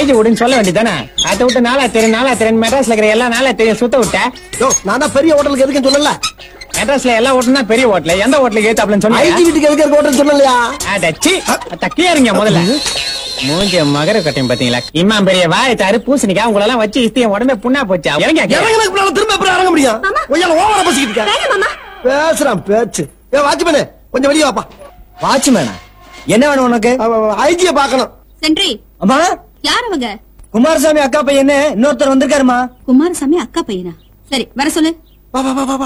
எழுதி விடுன்னு சொல்ல வேண்டியதானே அதை விட்டு நாளா தெரியும் நாளா தெரியும் மெட்ராஸ்ல இருக்கிற எல்லா நாளா தெரியும் சுத்த விட்ட யோ நான் தான் பெரிய ஹோட்டலுக்கு எதுக்குன்னு சொல்லல மெட்ராஸ்ல எல்லா ஹோட்டலும் தான் பெரிய ஹோட்டல் எந்த ஹோட்டலுக்கு ஏத்தாப்லன்னு ஐடி சொன்னீங்க வீட்டுக்கு எதுக்கு ஹோட்டல் சொல்லலையா அடச்சி தக்கியா இருங்க முதல்ல மூஞ்சிய மகர கட்டையும் பாத்தீங்களா இம்மா பெரிய வாய் தாரு பூசணிக்கா உங்களை எல்லாம் வச்சு இஸ்தி என் உடம்பே புண்ணா போச்சா இறங்க இறங்கினதுக்கு பின்னால திரும்ப எப்படி இறங்க முடியும் ஒய்யால ஓவரா பேசிக்கிட்டு இருக்க பேசுறான் பேச்சு ஏ வாட்ச்மேனே கொஞ்சம் வெளியே வாப்பா வாட்ச்மேனா என்ன வேணும் உனக்கு ஐஜிய பாக்கணும் சென்றி அம்மா யார் அவங்க குமாரசாமி அக்கா பையன்னு இன்னொருத்தர் வந்திருக்காருமா குமாரசாமி அக்கா பையனா சரி வர சொல்லு வா வா வா வா வா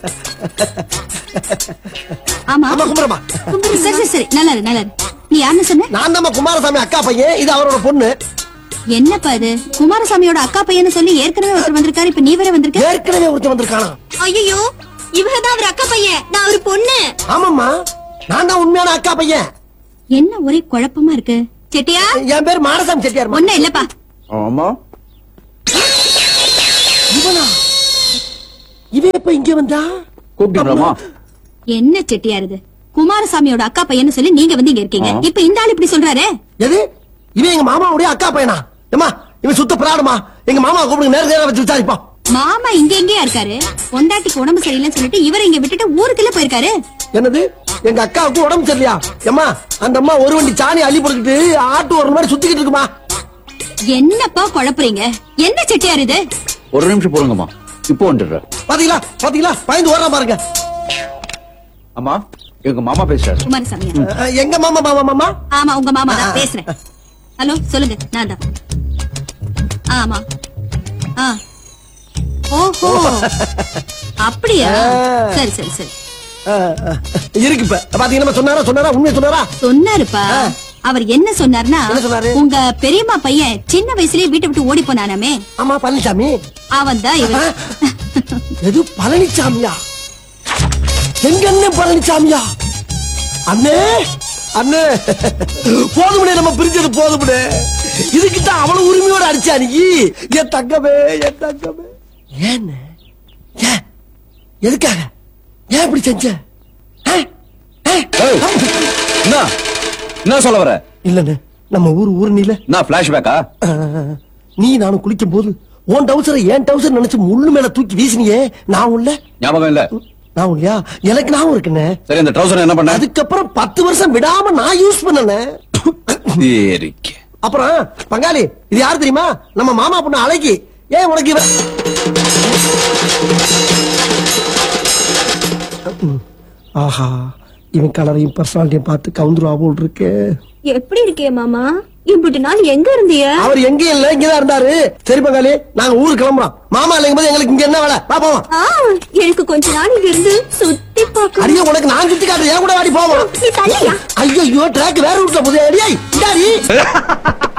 ஆமா ஆமா குமரமா குமார- சரி சரி சரி நல்லா இரு நல்லா இரு நீ யாருன்னு சொன்ன நான் தான் குமாரசாமி அக்கா பையன் இது அவரோட பொண்ணு என்னப்பா இது குமாரசாமியோட அக்கா பையன்னு சொல்லி ஏற்கனவே ஒருத்தர் வந்திருக்காரு இப்ப நீ வேற வந்திருக்க ஏற்கனவே ஒருத்தன் வந்திருக்கானா ஐயோ இவங்கதான் அவர் அக்கா பையன் நான் ஒரு பொண்ணு ஆமாம்மா நான் தான் உண்மையான அக்கா பையன் என்ன ஒரே குழப்பமா இருக்கு செட்டியா என் பேர் மாரசாமி செட்டியார் ஒண்ணு இல்லப்பா ஆமா இவனா இவன் எப்ப இங்க வந்தா கூப்பிட்டீங்களாமா என்ன செட்டியார் இது குமாரசாமியோட அக்கா பையன்னு சொல்லி நீங்க வந்து இங்க இருக்கீங்க இப்ப இந்த ஆள் இப்படி சொல்றாரு எது இவன் எங்க மாமாவுடைய அக்கா பையனா ஏமா இவன் சுத்த பிராடுமா எங்க மாமா கூப்பிடுங்க நேர நேரம் வச்சு விசாரிப்போம் மாமா இங்க எங்கேயா இருக்காரு பொண்டாட்டிக்கு உடம்பு சரியில்லைன்னு சொல்லிட்டு இவரை இங்க விட்டுட்டு ஊருக்குள்ள போயிருக்காரு என்னது எங்க அக்காவுக்கு உடம்பு சரியில்லையா ஏமா அந்த அம்மா ஒரு வண்டி சாணி அள்ளி போட்டுக்கிட்டு ஆட்டு ஒரு மாதிரி சுத்திக்கிட்டு இருக்குமா என்னப்பா குழப்புறீங்க என்ன செட்டியார் இது ஒரு நிமிஷம் போடுங்கம்மா இப்போ வந்துடுறேன் பாத்தீங்களா பாத்தீங்களா பயந்து ஓடுறா பாருங்க அம்மா எங்க மாமா பேசுறாரு குமாரசாமி அஹ், எங்க மாமா மாமா மாமா ஆமா உங்க மாமா தான் பேசுறேன் ஹலோ சொல்லுங்க நான் தான் ஆமா ஆ ஓஹோ அப்படியா சரி சரி சரி அஹ், அஹ், இருக்கு இப்ப பாத்தீங்கன்னா சொன்னாரா சொன்னாரா உண்மையை சொன்னாரா சொன்னாருப்பா அவர் என்ன சொன்னார்னா என்ன சொன்னாரு? உங்க பெரியம்மா பையன் சின்ன வயசுலயே வீட்டை விட்டு ஓடி போனானாமே ஆமா பழனிசாமி அவன் தான் இவர் எது பழனிசாமியா எங்க அண்ணன் பழனிசாமியா அண்ணே அண்ணே போதுமுடே நம்ம பிரிஞ்சது போதுமுடே இதுக்கு தான் அவ்வளவு உரிமையோட அடிச்சா நீ என் தங்கமே என் தங்கமே ஏன்னு ஏன் எதுக்காக ஏன் இப்படி செஞ்ச ஆ? ஆ? ஏய், என்ன என்ன சொல்ல வர இல்லண்ணே நம்ம ஊர் ஊர் நீல நான் பிளாஷ்பேக்கா நீ நானும் குளிக்கும் போது உன் டவுசரை என் டவுசர் நினைச்சு முள்ளு மேல தூக்கி வீசினியே நான் உள்ள ஞாபகம் இல்ல நான் இல்லையா எனக்கு ஞாபகம் இருக்குண்ணே சரி இந்த ட்ரௌசர் என்ன பண்ண அதுக்கப்புறம் பத்து வருஷம் விடாம நான் யூஸ் பண்ணனே சரிக்கு அப்புறம் பங்காளி இது யாரு தெரியுமா நம்ம மாமா பொண்ணு அழகி ஏன் உனக்கு இவ ஆஹா இவன் கலரையும் பர்சனாலிட்டியும் பார்த்து கவுந்துருவா போல் இருக்கு எப்படி இருக்கே மாமா இப்படி நாள் எங்க இருந்திய அவர் எங்கேயும் இல்ல இங்கதான் இருந்தாரு சரி பங்காளி நாங்க ஊருக்கு கிளம்புறோம் மாமா இல்லைங்க போது எங்களுக்கு இங்க என்ன வேலை வா போவோம் ஆ, எனக்கு கொஞ்ச நாள் இங்க இருந்து சுத்தி பார்க்க அடியே உனக்கு நான் சுத்தி காட்டுறேன் என் கூட வாடி போவோம் நீ தள்ளியா ஐயோ ட்ராக் வேற ரூட்ல போகுது அடியே இந்தாடி